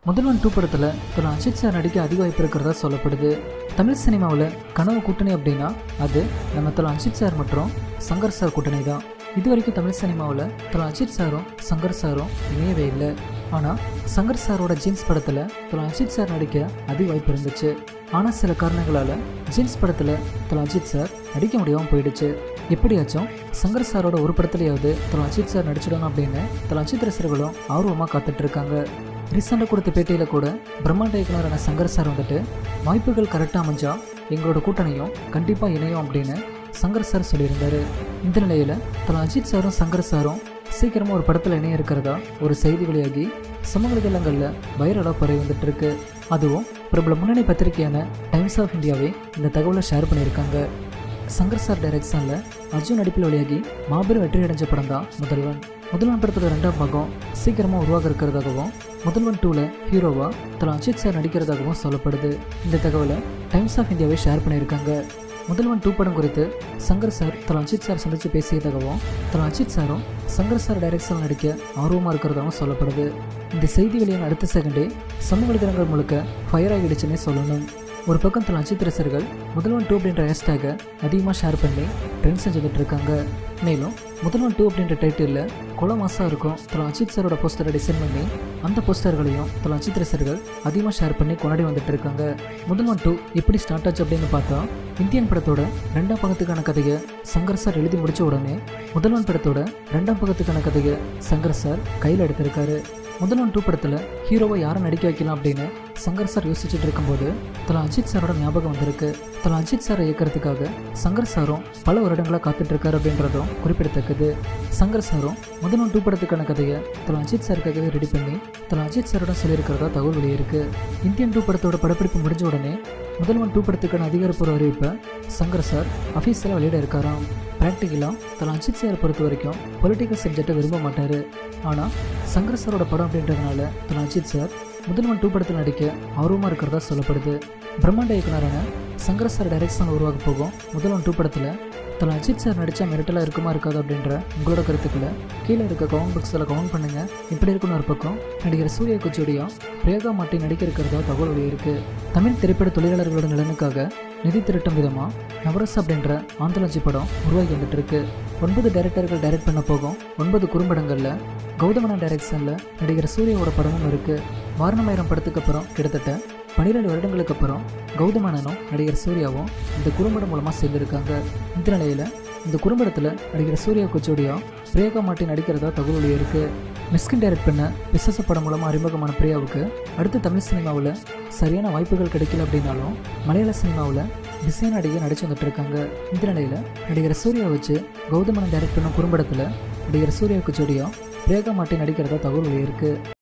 முதல்வன் two படத்தில் திரு Ajith sir நடிக்க அதிக வாய்ப்பு இருக்கிறதா சொல்லப்படுது தமிழ் சினிமாவில் கனவு கூட்டணி அப்படின்னா அது நம்ம திரு அஜித் சார் மற்றும் சங்கர் சார் கூட்டணி தான் இது வரைக்கும் தமிழ் சினிமாவில் திரு அஜித் சாரும் சங்கர் சாரும் இணையவே இல்லை ஆனால் சங்கர் சாரோட ஜீன்ஸ் படத்தில் திரு அஜித் சார் நடிக்க அதிக வாய்ப்பு இருந்துச்சு ஆனால் சில காரணங்களால் ஜீன்ஸ் படத்தில் திரு அஜித் சார் நடிக்க முடியாமல் போயிடுச்சு எப்படியாச்சும் சங்கர் சாரோட ஒரு படத்துலையாவது திரு அஜித் சார் நடிச்சிடணும் அப்படின்னு திரு அஜித் ரசிகர்களும் ஆர்வமாக காத்துட்டு இருக்காங்க ரீசெண்டாக கொடுத்த பேட்டியில் கூட பிரம்மாண்ட இயக்குனரான சங்கர் சார் வந்துட்டு வாய்ப்புகள் கரெக்டாக அமைஞ்சா எங்களோட கூட்டணியும் கண்டிப்பாக இணையும் அப்படின்னு சங்கர் சார் சொல்லியிருந்தாரு இந்த நிலையில் திரு அஜித் சாரும் சங்கர் சாரும் சீக்கிரமாக ஒரு படத்தில் இணைய இருக்கிறதா ஒரு செய்தி வெளியாகி சமூக வலைதளங்களில் வைரலாக பரவி வந்துட்டு இருக்கு அதுவும் பிரபல முன்னணி பத்திரிகையான டைம்ஸ் ஆஃப் இந்தியாவே இந்த தகவலை ஷேர் பண்ணியிருக்காங்க சங்கர் சார் டைரக்ஷனில் அர்ஜுன் நடிப்பில் வெளியாகி மாபெரும் வெற்றி அடைஞ்ச படம் தான் முதல்வன் முதல்வன் படத்தோட ரெண்டாம் பாகம் சீக்கிரமாக உருவாக இருக்கிறதாகவும் முதல்வன் டூவில் ஹீரோவா திரு அஜித் சார் நடிக்கிறதாகவும் சொல்லப்படுது இந்த தகவலை டைம்ஸ் ஆஃப் இந்தியாவே ஷேர் பண்ணியிருக்காங்க முதல்வன் டூ படம் குறித்து சங்கர் சார் திரு அஜித் சார் சந்தித்து பேசியதாகவும் திரு அஜித் சாரும் சங்கர் சார் டைரக்ஷன் நடிக்க ஆர்வமாக இருக்கிறதாகவும் சொல்லப்படுது இந்த செய்தி வெளியான அடுத்த செகண்டே சமூக வலைதளங்கள் முழுக்க ஃபயர் ஆகிடுச்சுன்னே சொல்லணும் ஒரு பக்கம் தன் அஜித் ரசிகர்கள் முதல்வன் டூ அப்படின்ற ஹேஷ்டேகை அதிகமாக ஷேர் பண்ணி ட்ரெண்ட் செஞ்சுக்கிட்டு இருக்காங்க மேலும் முதல்வன் டூ அப்படின்ற டைட்டிலில் கொல மாசாக இருக்கும் தன் அஜித் சாரோட போஸ்டரை டிசைன் பண்ணி அந்த போஸ்டர்களையும் தன் அஜித் ரசிகர்கள் அதிகமாக ஷேர் பண்ணி கொண்டாடி வந்துட்டு இருக்காங்க முதல்வன் டூ எப்படி ஸ்டார்ட் ஆச்சு அப்படின்னு பார்த்தா இந்தியன் படத்தோட ரெண்டாம் பக்கத்துக்கான கதையை சங்கர் சார் எழுதி முடிச்ச உடனே முதல்வன் படத்தோட ரெண்டாம் பக்கத்துக்கான கதையை சங்கர் சார் கையில் எடுத்திருக்காரு முதல்வன் டூ படத்தில் ஹீரோவை யாரை நடிக்க வைக்கலாம் அப்படின்னு சங்கர் சார் யோசிச்சுட்டு இருக்கும்போது தலா அஜித் சாரோட ஞாபகம் வந்திருக்கு தலா அஜித் சாரை இயக்கிறதுக்காக சங்கர் சாரும் பல வருடங்களாக காத்துட்டு இருக்காரு அப்படின்றதும் குறிப்பிடத்தக்கது சங்கர் சாரும் முதல்வன் டூ படத்துக்கான கதையை தலா அஜித் சாருக்காகவே ரெடி பண்ணி தலா அஜித் சாரோட சொல்லியிருக்கிறதா தகவல் வெளியிருக்கு இந்தியன் டூ படத்தோட படப்பிடிப்பு முடிஞ்ச உடனே முதல்வன் டூ படத்துக்கான அதிகாரப்பூர்வ அறிவிப்பை சங்கர் சார் அஃபீஸில் வெளியிட இருக்காராம் ப்ராக்டிக்கலாக தலா அஜித் சாரை பொறுத்த வரைக்கும் பொலிட்டிக்கல் சப்ஜெக்டை விரும்ப மாட்டார் ஆனால் சங்கர் சாரோட படம் அப்படின்றதுனால தலா அஜித் சார் முதல்வன் டூ படத்தில் நடிக்க ஆர்வமாக இருக்கிறதா சொல்லப்படுது பிரம்மாண்ட இயக்குனரான சங்கர் சார் டைரக்ஷனில் உருவாக போகும் முதல்வன் டூ படத்தில் தலா அஜித் சார் நடித்தா மிரட்டலாக இருக்குமா இருக்காது அப்படின்ற உங்களோட கருத்துக்களை கீழே இருக்க கமெண்ட் பாக்ஸில் கமெண்ட் பண்ணுங்கள் இப்படி இருக்குன்னு ஒரு பக்கம் நடிகர் சூர்யா குச்சியோடியா பிரியங்கா மாட்டி நடிக்க இருக்கிறதா தகவல் வெளியிருக்கு தமிழ் திரைப்பட தொழிலாளர்களோட நலனுக்காக நிதி திரட்டும் விதமாக நவரஸ் அப்படின்ற ஆந்தாலஜி படம் உருவாகி வந்துட்டு இருக்கு ஒன்பது டைரக்டர்கள் டைரக்ட் பண்ண போகும் ஒன்பது குறும்படங்களில் கௌதமன டைரக்ஷனில் நடிகர் சூர்யாவோட படமும் இருக்குது வாரணமாயிரம் படத்துக்கு அப்புறம் கிட்டத்தட்ட பன்னிரெண்டு வருடங்களுக்கு அப்புறம் கௌதமனனும் நடிகர் சூர்யாவும் இந்த குறும்படம் மூலமாக சேர்ந்திருக்காங்க இந்த நிலையில் இந்த குறும்படத்தில் நடிகர் சூர்யா கொச்சோடியா பிரியங்கா மாட்டி நடிக்கிறதா தகவல் இருக்கு மிஸ்கின் டைரக்ட் பண்ண பிசச படம் மூலமாக அறிமுகமான பிரியாவுக்கு அடுத்து தமிழ் சினிமாவில் சரியான வாய்ப்புகள் கிடைக்கல அப்படின்னாலும் மலையாள சினிமாவில் பிஸியான நடிகை நடிச்சு வந்துட்டு இருக்காங்க இந்த நிலையில் நடிகர் சூர்யா வச்சு கௌதமனன் டைரக்ட் பண்ண குறும்படத்தில் நடிகர் சூர்யாவுக்கு ஜோடியா பிரியங்கா மாட்டி நடிக்கிறதா தகவல் இருக்கு